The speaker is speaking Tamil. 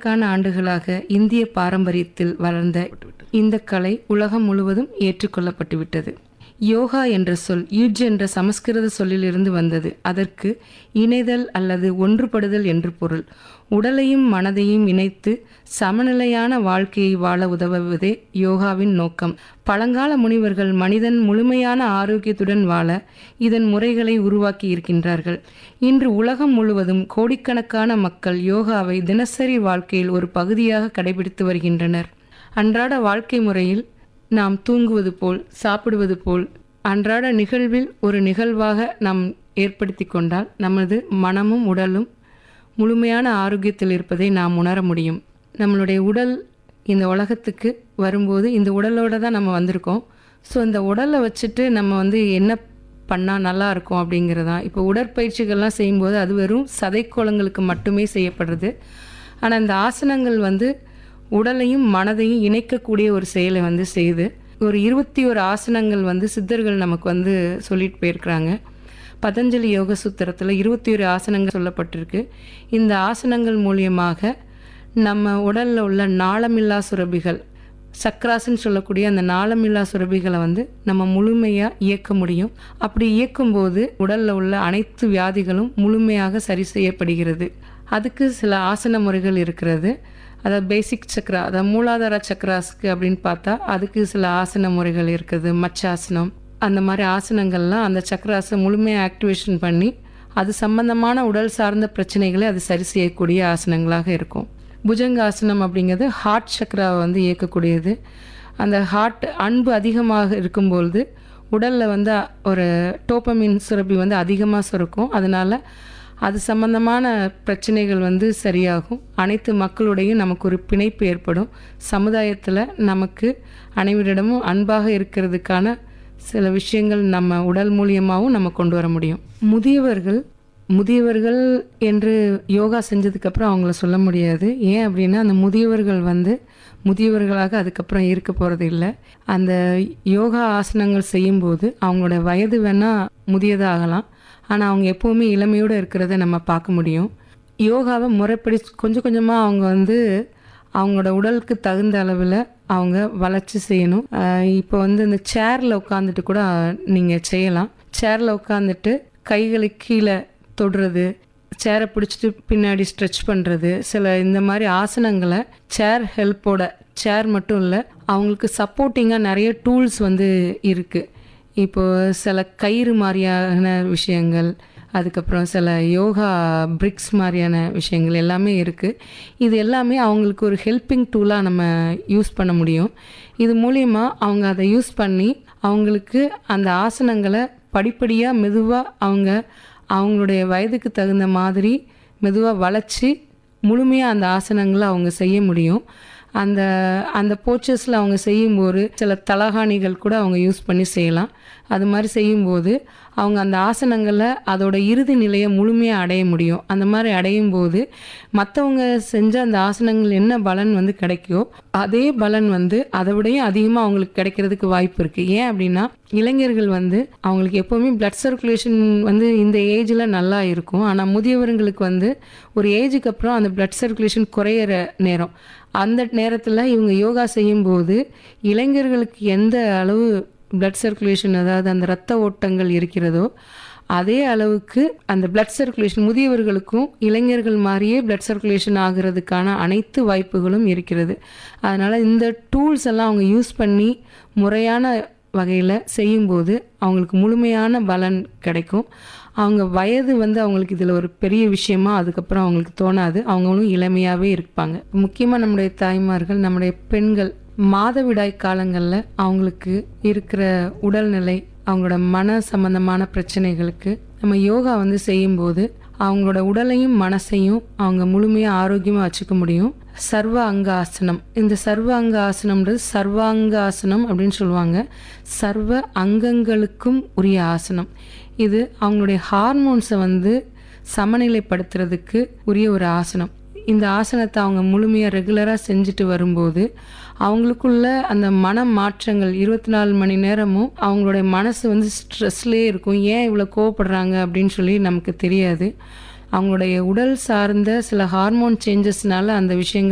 கோடிக்கணக்கான ஆண்டுகளாக இந்திய பாரம்பரியத்தில் வளர்ந்த இந்த கலை உலகம் முழுவதும் ஏற்றுக்கொள்ளப்பட்டுவிட்டது யோகா என்ற சொல் யுஜ் என்ற சமஸ்கிருத சொல்லிலிருந்து வந்தது அதற்கு இணைதல் அல்லது ஒன்றுபடுதல் என்று பொருள் உடலையும் மனதையும் இணைத்து சமநிலையான வாழ்க்கையை வாழ உதவுவதே யோகாவின் நோக்கம் பழங்கால முனிவர்கள் மனிதன் முழுமையான ஆரோக்கியத்துடன் வாழ இதன் முறைகளை உருவாக்கி இருக்கின்றார்கள் இன்று உலகம் முழுவதும் கோடிக்கணக்கான மக்கள் யோகாவை தினசரி வாழ்க்கையில் ஒரு பகுதியாக கடைபிடித்து வருகின்றனர் அன்றாட வாழ்க்கை முறையில் நாம் தூங்குவது போல் சாப்பிடுவது போல் அன்றாட நிகழ்வில் ஒரு நிகழ்வாக நாம் ஏற்படுத்தி கொண்டால் நமது மனமும் உடலும் முழுமையான ஆரோக்கியத்தில் இருப்பதை நாம் உணர முடியும் நம்மளுடைய உடல் இந்த உலகத்துக்கு வரும்போது இந்த உடலோட தான் நம்ம வந்திருக்கோம் ஸோ இந்த உடலை வச்சுட்டு நம்ம வந்து என்ன பண்ணால் நல்லா இருக்கும் அப்படிங்கிறதா இப்போ உடற்பயிற்சிகள்லாம் செய்யும்போது அது வெறும் சதைக்கோளங்களுக்கு மட்டுமே செய்யப்படுறது ஆனால் இந்த ஆசனங்கள் வந்து உடலையும் மனதையும் இணைக்கக்கூடிய ஒரு செயலை வந்து செய்யுது ஒரு இருபத்தி ஒரு ஆசனங்கள் வந்து சித்தர்கள் நமக்கு வந்து சொல்லிட்டு போயிருக்கிறாங்க பதஞ்சலி யோக சூத்திரத்தில் இருபத்தி ஒரு ஆசனங்கள் சொல்லப்பட்டிருக்கு இந்த ஆசனங்கள் மூலியமாக நம்ம உடலில் உள்ள நாளமில்லா சுரபிகள் சக்ராஸ்ன்னு சொல்லக்கூடிய அந்த நாளமில்லா சுரபிகளை வந்து நம்ம முழுமையாக இயக்க முடியும் அப்படி இயக்கும்போது உடலில் உள்ள அனைத்து வியாதிகளும் முழுமையாக சரி செய்யப்படுகிறது அதுக்கு சில ஆசன முறைகள் இருக்கிறது அதாவது பேசிக் சக்ரா அதாவது மூலாதார சக்ராஸ்க்கு அப்படின்னு பார்த்தா அதுக்கு சில ஆசன முறைகள் இருக்குது மச்சாசனம் அந்த மாதிரி ஆசனங்கள்லாம் அந்த சக்ராஸை முழுமையாக ஆக்டிவேஷன் பண்ணி அது சம்பந்தமான உடல் சார்ந்த பிரச்சனைகளை அது சரி செய்யக்கூடிய ஆசனங்களாக இருக்கும் புஜங்காசனம் அப்படிங்கிறது ஹார்ட் சக்ராவை வந்து இயக்கக்கூடியது அந்த ஹார்ட் அன்பு அதிகமாக இருக்கும்பொழுது உடலில் வந்து ஒரு டோப்பமின் சுரப்பி வந்து அதிகமாக சுரக்கும் அதனால் அது சம்பந்தமான பிரச்சனைகள் வந்து சரியாகும் அனைத்து மக்களுடையும் நமக்கு ஒரு பிணைப்பு ஏற்படும் சமுதாயத்தில் நமக்கு அனைவரிடமும் அன்பாக இருக்கிறதுக்கான சில விஷயங்கள் நம்ம உடல் மூலியமாகவும் நம்ம கொண்டு வர முடியும் முதியவர்கள் முதியவர்கள் என்று யோகா செஞ்சதுக்கப்புறம் அவங்கள சொல்ல முடியாது ஏன் அப்படின்னா அந்த முதியவர்கள் வந்து முதியவர்களாக அதுக்கப்புறம் இருக்க போகிறது இல்லை அந்த யோகா ஆசனங்கள் செய்யும்போது அவங்களோட வயது வேணால் முதியதாகலாம் ஆனால் அவங்க எப்போவுமே இளமையோடு இருக்கிறத நம்ம பார்க்க முடியும் யோகாவை முறைப்படி கொஞ்சம் கொஞ்சமாக அவங்க வந்து அவங்களோட உடலுக்கு தகுந்த அளவில் அவங்க வளர்ச்சி செய்யணும் இப்போ வந்து இந்த சேரில் உட்காந்துட்டு கூட நீங்கள் செய்யலாம் சேரில் உட்காந்துட்டு கைகளை கீழே தொடுறது சேரை பிடிச்சிட்டு பின்னாடி ஸ்ட்ரெச் பண்ணுறது சில இந்த மாதிரி ஆசனங்களை சேர் ஹெல்ப்போட சேர் மட்டும் இல்லை அவங்களுக்கு சப்போர்ட்டிங்காக நிறைய டூல்ஸ் வந்து இருக்குது இப்போ சில கயிறு மாதிரியான விஷயங்கள் அதுக்கப்புறம் சில யோகா பிரிக்ஸ் மாதிரியான விஷயங்கள் எல்லாமே இருக்குது இது எல்லாமே அவங்களுக்கு ஒரு ஹெல்பிங் டூலாக நம்ம யூஸ் பண்ண முடியும் இது மூலிமா அவங்க அதை யூஸ் பண்ணி அவங்களுக்கு அந்த ஆசனங்களை படிப்படியாக மெதுவாக அவங்க அவங்களுடைய வயதுக்கு தகுந்த மாதிரி மெதுவாக வளைச்சி முழுமையாக அந்த ஆசனங்களை அவங்க செய்ய முடியும் அந்த அந்த போச்சஸில் அவங்க செய்யும்போது சில தலகாணிகள் கூட அவங்க யூஸ் பண்ணி செய்யலாம் அது மாதிரி செய்யும்போது அவங்க அந்த ஆசனங்களை அதோட இறுதி நிலையை முழுமையாக அடைய முடியும் அந்த மாதிரி அடையும் போது மற்றவங்க செஞ்ச அந்த ஆசனங்கள் என்ன பலன் வந்து கிடைக்கோ அதே பலன் வந்து அதை விடையும் அதிகமாக அவங்களுக்கு கிடைக்கிறதுக்கு வாய்ப்பு இருக்குது ஏன் அப்படின்னா இளைஞர்கள் வந்து அவங்களுக்கு எப்போவுமே பிளட் சர்க்குலேஷன் வந்து இந்த ஏஜில் நல்லா இருக்கும் ஆனால் முதியவர்களுக்கு வந்து ஒரு ஏஜுக்கு அப்புறம் அந்த பிளட் சர்க்குலேஷன் குறையிற நேரம் அந்த நேரத்தில் இவங்க யோகா செய்யும்போது இளைஞர்களுக்கு எந்த அளவு பிளட் சர்க்குலேஷன் அதாவது அந்த இரத்த ஓட்டங்கள் இருக்கிறதோ அதே அளவுக்கு அந்த பிளட் சர்க்குலேஷன் முதியவர்களுக்கும் இளைஞர்கள் மாதிரியே பிளட் சர்க்குலேஷன் ஆகிறதுக்கான அனைத்து வாய்ப்புகளும் இருக்கிறது அதனால் இந்த டூல்ஸ் எல்லாம் அவங்க யூஸ் பண்ணி முறையான வகையில் செய்யும்போது அவங்களுக்கு முழுமையான பலன் கிடைக்கும் அவங்க வயது வந்து அவங்களுக்கு இதில் ஒரு பெரிய விஷயமா அதுக்கப்புறம் அவங்களுக்கு தோணாது அவங்களும் இளமையாகவே இருப்பாங்க முக்கியமாக நம்முடைய தாய்மார்கள் நம்முடைய பெண்கள் மாதவிடாய் காலங்களில் அவங்களுக்கு இருக்கிற உடல்நிலை அவங்களோட மன சம்பந்தமான பிரச்சனைகளுக்கு நம்ம யோகா வந்து செய்யும்போது அவங்களோட உடலையும் மனசையும் அவங்க முழுமையாக ஆரோக்கியமாக வச்சுக்க முடியும் சர்வ அங்க ஆசனம் இந்த சர்வ அங்க ஆசனம்ன்றது சர்வாங்க ஆசனம் அப்படின்னு சொல்லுவாங்க சர்வ அங்கங்களுக்கும் உரிய ஆசனம் இது அவங்களுடைய ஹார்மோன்ஸை வந்து சமநிலைப்படுத்துறதுக்கு உரிய ஒரு ஆசனம் இந்த ஆசனத்தை அவங்க முழுமையாக ரெகுலராக செஞ்சுட்டு வரும்போது அவங்களுக்குள்ள அந்த மன மாற்றங்கள் இருபத்தி நாலு மணி நேரமும் அவங்களுடைய மனசு வந்து ஸ்ட்ரெஸ்லேயே இருக்கும் ஏன் இவ்வளோ கோவப்படுறாங்க அப்படின்னு சொல்லி நமக்கு தெரியாது அவங்களுடைய உடல் சார்ந்த சில ஹார்மோன் சேஞ்சஸ்னால அந்த விஷயங்கள்